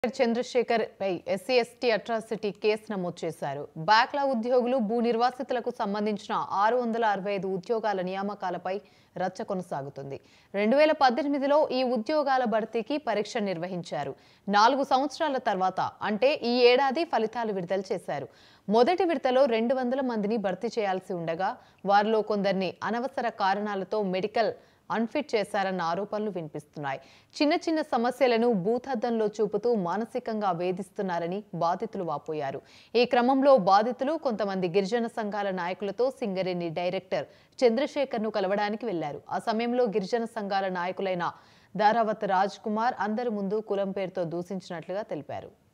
చంద్రశేఖర్ పై SC ST atrocity case నమోదు చేశారు బ్యాక్లా ఉద్యోగులు భూ నిర్వాసితులకు సంబంధించిన ఆరు వందల అరవై ఐదు ఉద్యోగాల నియామకాలపై రచ్చ కొనసాగుతుంది రెండు వేల పద్దెనిమిదిలో ఈ ఉద్యోగాల భర్తీకి పరీక్ష నిర్వహించారు నాలుగు సంవత్సరాల తర్వాత అంటే ఈ ఏడాది ఫలితాలు విడుదల చేశారు మొదటి విడతలో రెండు వందల మందిని భర్తీ చేయాల్సి ఉండగా వారిలో కొందరిని అనవసర కారణాలతో మెడికల్ అన్ఫిట్ చేశారన్న ఆరోపణలు వినిపిస్తున్నాయి చిన్న చిన్న సమస్యలను భూతద్దంలో చూపుతూ మానసికంగా వేధిస్తున్నారని బాధితులు వాపోయారు ఈ క్రమంలో బాధితులు కొంతమంది గిరిజన సంఘాల నాయకులతో సింగరేణి డైరెక్టర్ చంద్రశేఖర్ను కలవడానికి వెళ్లారు ఆ సమయంలో గిరిజన సంఘాల నాయకులైన దారావత్ రాజ్ కుమార్ అందరి ముందు కులం పేరుతో దూషించినట్లుగా తెలిపారు